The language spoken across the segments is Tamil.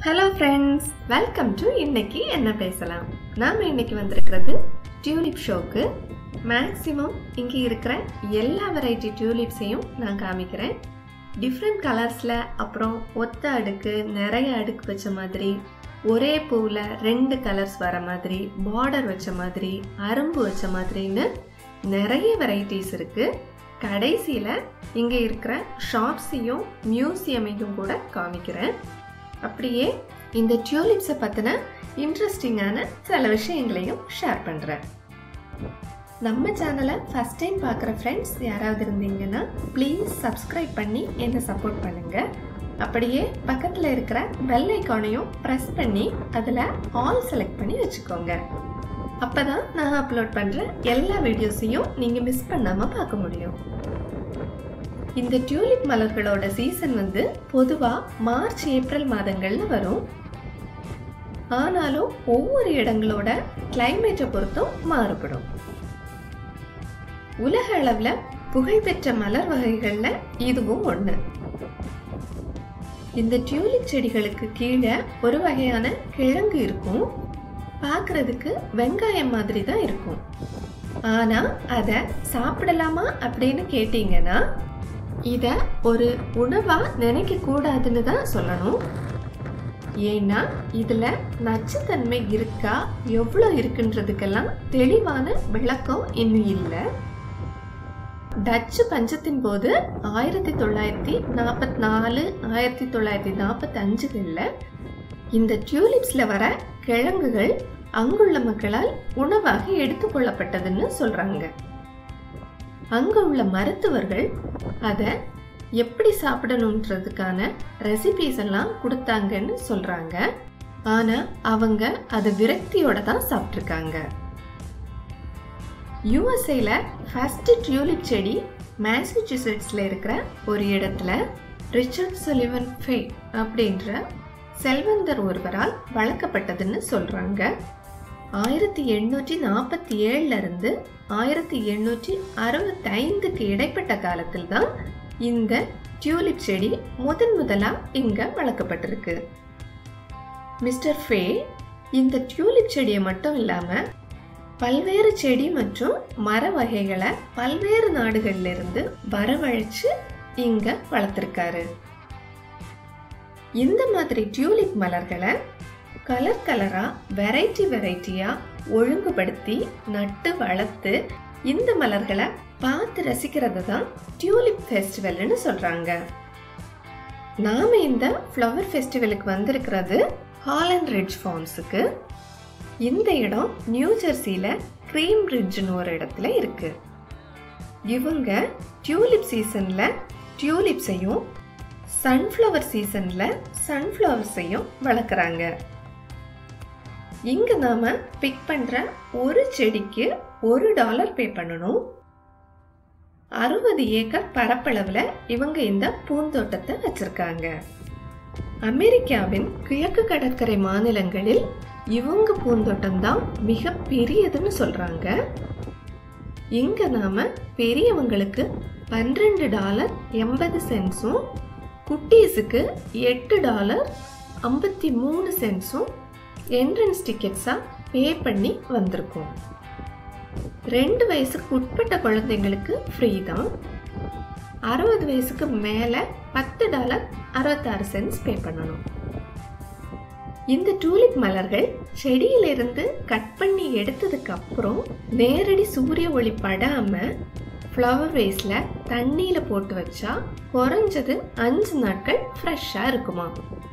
ஹலோ ஃப்ரெண்ட்ஸ் வெல்கம் டு இன்னைக்கு என்ன பேசலாம் நாம் இன்னைக்கு வந்திருக்கிறது டியூலிப் ஷோக்கு மேக்ஸிமம் இங்கே இருக்கிற எல்லா வெரைட்டி டியூலிப்ஸையும் நான் காமிக்கிறேன் டிஃப்ரெண்ட் கலர்ஸில் அப்புறம் ஒத்த அடுக்கு நிறைய அடுக்கு வச்ச மாதிரி ஒரே பூவில் ரெண்டு கலர்ஸ் வர மாதிரி பார்டர் வச்ச மாதிரி அரும்பு வச்ச மாதிரின்னு நிறைய வெரைட்டிஸ் இருக்குது கடைசியில் இங்கே இருக்கிற ஷாப்ஸையும் மியூசியமையும் கூட காமிக்கிறேன் அப்படியே இந்த டியூலிப்ஸை பற்றின இன்ட்ரெஸ்டிங்கான சில விஷயங்களையும் ஷேர் பண்ணுறேன் நம்ம சேனலை ஃபஸ்ட் டைம் பார்க்குற ஃப்ரெண்ட்ஸ் யாராவது இருந்தீங்கன்னா ப்ளீஸ் சப்ஸ்கிரைப் பண்ணி என்னை சப்போர்ட் பண்ணுங்கள் அப்படியே பக்கத்தில் இருக்கிற பெல் ஐக்கானையும் ப்ரெஸ் பண்ணி அதில் ஆல் செலக்ட் பண்ணி வச்சுக்கோங்க அப்போ தான் நான் அப்லோட் பண்ணுற எல்லா வீடியோஸையும் நீங்கள் மிஸ் பண்ணாமல் பார்க்க முடியும் இந்த டியூலிப் மலர்களோட சீசன் வந்து பொதுவாக மார்ச் ஏப்ரல் மாதங்கள்ல வரும் ஆனாலும் ஒவ்வொரு இடங்களோட கிளைமேட்டை பொறுத்தும் மாறுபடும் உலக அளவுல புகழ்பெற்ற மலர் வகைகள்ல இதுவும் ஒண்ணு இந்த டியூலிப் செடிகளுக்கு கீழே ஒரு வகையான கிழங்கு இருக்கும் பார்க்கறதுக்கு வெங்காயம் மாதிரி தான் இருக்கும் ஆனா அதை சாப்பிடலாமா அப்படின்னு கேட்டீங்கன்னா இத ஒரு உணவா நினைக்க கூடாதுன்னு தான் சொல்லணும் ஏன்னா இதுல நச்சுத்தன்மை இருக்கா எவ்வளோ இருக்குன்றதுக்கெல்லாம் தெளிவான விளக்கம் இன்னும் இல்லை டச்சு பஞ்சத்தின் போது ஆயிரத்தி தொள்ளாயிரத்தி நாற்பத்தி நாலு ஆயிரத்தி தொள்ளாயிரத்தி நாற்பத்தி அஞ்சுகளில் இந்த டியூலிப்ஸ்ல வர கிழங்குகள் அங்குள்ள மக்களால் உணவாக எடுத்துக்கொள்ளப்பட்டதுன்னு சொல்றாங்க அங்க உள்ள மருத்துவர்கள் அதை எப்படி சாப்பிடணுன்றதுக்கான ரெசிபிஸ் எல்லாம் கொடுத்தாங்கன்னு சொல்றாங்க ஆனா அவங்க அதை விரக்தியோட தான் சாப்பிட்ருக்காங்க யூஎஸ்ஏல ஃபர்ஸ்ட் டியூலிப் செடி மேசச்சூசெட்ஸ்ல இருக்கிற ஒரு இடத்துல ரிச்சர்ட் சொலிவன் ஃபே அப்படின்ற செல்வந்தர் ஒருவரால் வளர்க்கப்பட்டதுன்னு சொல்றாங்க ஆயிரத்தி எண்ணூற்றி நாற்பத்தி ஏழுல இருந்து ஆயிரத்தி எண்ணூற்றி அறுபத்தி ஐந்துக்கு இடைப்பட்ட காலத்தில் தான் இந்த டியூலிப் செடி முதன் முதலா இங்க வளர்க்கப்பட்டிருக்கு மிஸ்டர் ஃபே இந்த டியூலிப் செடியை மட்டும் இல்லாம பல்வேறு செடி மற்றும் மர வகைகளை பல்வேறு நாடுகள்ல இருந்து வரவழைச்சு இங்க வளர்த்திருக்காரு இந்த மாதிரி டியூலிப் மலர்களை கலர் கலரா வெரைட்டி வெரைட்டியா ஒழுங்குபடுத்தி நட்டு வளர்த்து இந்த மலர்களை பார்த்து ரசிக்கிறது தான் டியூலிப் ஃபெஸ்டிவல்னு சொல்றாங்க நாம இந்த ஃப்ளவர் ஃபெஸ்டிவலுக்கு வந்திருக்கிறது ஹாலண்ட் ரிட்ஜ் ஃபார்ம்ஸுக்கு இந்த இடம் நியூ ஜெர்சியில கிரீம் ரிட்ஜ்னு ஒரு இடத்துல இருக்கு இவங்க டியூலிப் சீசன்ல டியூலிப்ஸையும் சன்ஃப்ளவர் சீசன்ல சன்ஃப்ளவர்ஸையும் வளர்க்குறாங்க இங்க நாம பிக் பண்ற ஒரு செடிக்கு ஒரு டாலர் பே பண்ணணும் அறுபது ஏக்கர் பரப்பளவுல இவங்க இந்த பூந்தோட்டத்தை வச்சிருக்காங்க அமெரிக்காவின் கிழக்கு கடற்கரை மாநிலங்களில் இவங்க பூந்தோட்டம் தான் மிக பெரியதுன்னு சொல்றாங்க இங்க நாம பெரியவங்களுக்கு பன்னிரெண்டு டாலர் எண்பது சென்ட்ஸும் குட்டீஸுக்கு எட்டு டாலர் ஐம்பத்தி மூணு சென்ட்ஸும் என்ட்ரன்ஸ் டிக்கெட்ஸாக பே பண்ணி வந்திருக்கோம் ரெண்டு வயசுக்கு உட்பட்ட குழந்தைங்களுக்கு ஃப்ரீ தான் அறுபது வயசுக்கு மேலே பத்து டாலர் அறுபத்தாறு சென்ட்ஸ் பே பண்ணணும் இந்த டூலிப் மலர்கள் செடியிலிருந்து கட் பண்ணி எடுத்ததுக்கு அப்புறம் நேரடி சூரிய ஒளி படாம ஃப்ளவர் வேஸ்ல தண்ணியில போட்டு வச்சா குறைஞ்சது அஞ்சு நாட்கள் ஃப்ரெஷ்ஷா இருக்குமா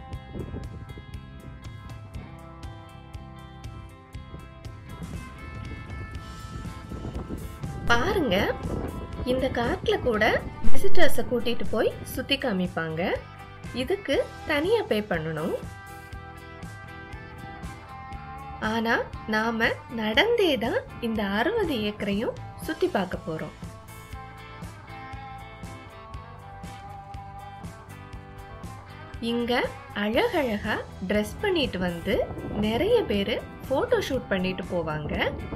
பாருங்க இந்த கார்ட்ல கூட விசிட்டர்ஸை கூட்டிட்டு போய் சுத்தி காமிப்பாங்க இதுக்கு தனியா பே பண்ணணும் ஆனா நாம நடந்தே தான் இந்த அறுபது ஏக்கரையும் சுத்தி பார்க்க போறோம் இங்க அழகழகா ட்ரெஸ் பண்ணிட்டு வந்து நிறைய பேர் போட்டோ ஷூட் பண்ணிட்டு போவாங்க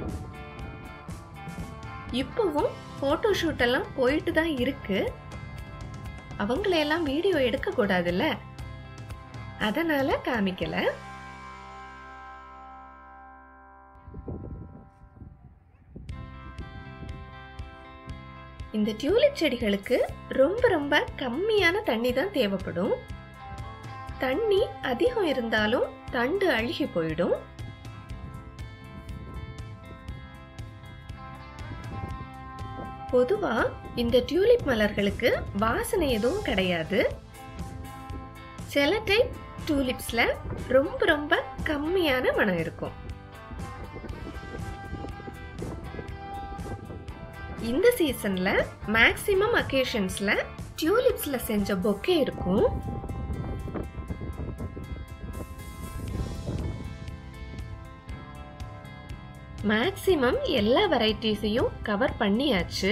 இப்போவும் ஃபோட்டோ ஷூட் எல்லாம் போயிட்டு தான் இருக்கு அவங்களையெல்லாம் வீடியோ எடுக்க கூடாதுல்ல அதனால காமிக்கல இந்த டியூலிப் செடிகளுக்கு ரொம்ப ரொம்ப கம்மியான தண்ணி தான் தேவைப்படும் தண்ணி அதிகம் இருந்தாலும் தண்டு அழுகி போயிடும் பொதுவா இந்த டியூலிப் மலர்களுக்கு வாசனை எதுவும் கிடையாது சில டைப் டியூலிப்ஸ்ல ரொம்ப ரொம்ப கம்மியான மனம் இருக்கும் இந்த சீசன்ல மேக்ஸிமம் அக்கேஷன்ஸ்ல டியூலிப்ஸ்ல செஞ்ச பொக்கே இருக்கும் மேக்ஸிமம் எல்லா வெரைட்டிஸையும் கவர் பண்ணியாச்சு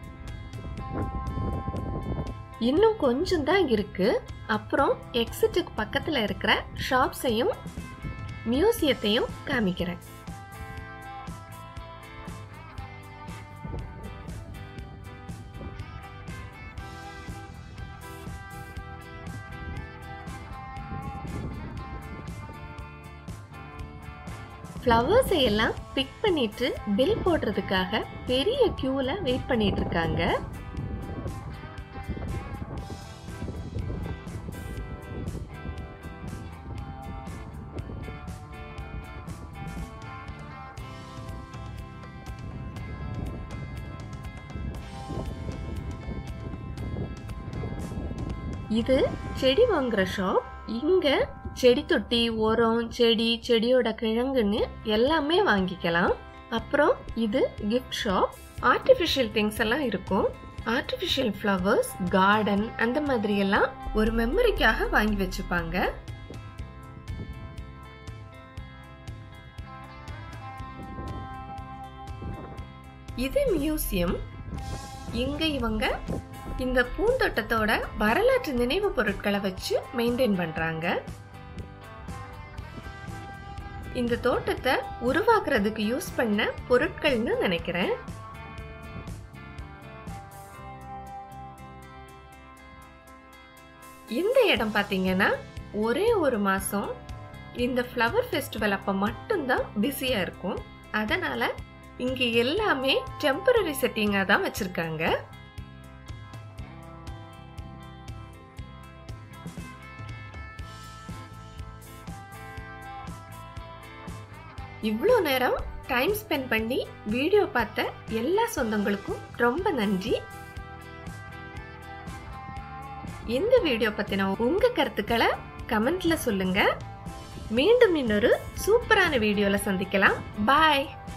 இன்னும் கொஞ்சம் தான் இருக்கு அப்புறம் எக்ஸிட்டுக்கு பக்கத்துல இருக்கிற ஷாப்ஸையும் மியூசியத்தையும் காமிக்கிறேன் ஃப்ளவர்ஸை எல்லாம் பிக் பண்ணிட்டு பில் போடுறதுக்காக பெரிய கியூல வெயிட் பண்ணிட்டு இருக்காங்க இது செடி வாங்குற ஷாப் இங்க செடி தொட்டி உரம் செடி செடியோட கிழங்குன்னு எல்லாமே வாங்கிக்கலாம் அப்புறம் இது கிஃப்ட் ஷாப் ஆர்டிஃபிஷியல் திங்ஸ் எல்லாம் இருக்கும் ஆர்டிஃபிஷியல் ஃப்ளவர்ஸ் கார்டன் அந்த மாதிரி எல்லாம் ஒரு மெமரிக்காக வாங்கி வச்சுப்பாங்க இது மியூசியம் இங்க இவங்க இந்த பூந்தோட்டத்தோட வரலாற்று நினைவு பொருட்களை வச்சு மெயின்டைன் பண்றாங்க இந்த தோட்டத்தை உருவாக்குறதுக்கு யூஸ் பண்ண பொருட்கள்னு நினைக்கிறேன் இந்த இடம் பாத்தீங்கன்னா ஒரே ஒரு மாசம் இந்த ஃப்ளவர் ஃபெஸ்டிவல் அப்ப மட்டும்தான் பிஸியா இருக்கும் அதனால இங்க எல்லாமே டெம்பரரி செட்டிங்கா தான் வச்சிருக்காங்க இவ்வளோ நேரம் டைம் ஸ்பெண்ட் பண்ணி வீடியோ பார்த்த எல்லா சொந்தங்களுக்கும் ரொம்ப நன்றி இந்த வீடியோ பத்தின உங்க கருத்துக்களை கமெண்ட்ல சொல்லுங்க மீண்டும் இன்னொரு சூப்பரான வீடியோல சந்திக்கலாம் பாய்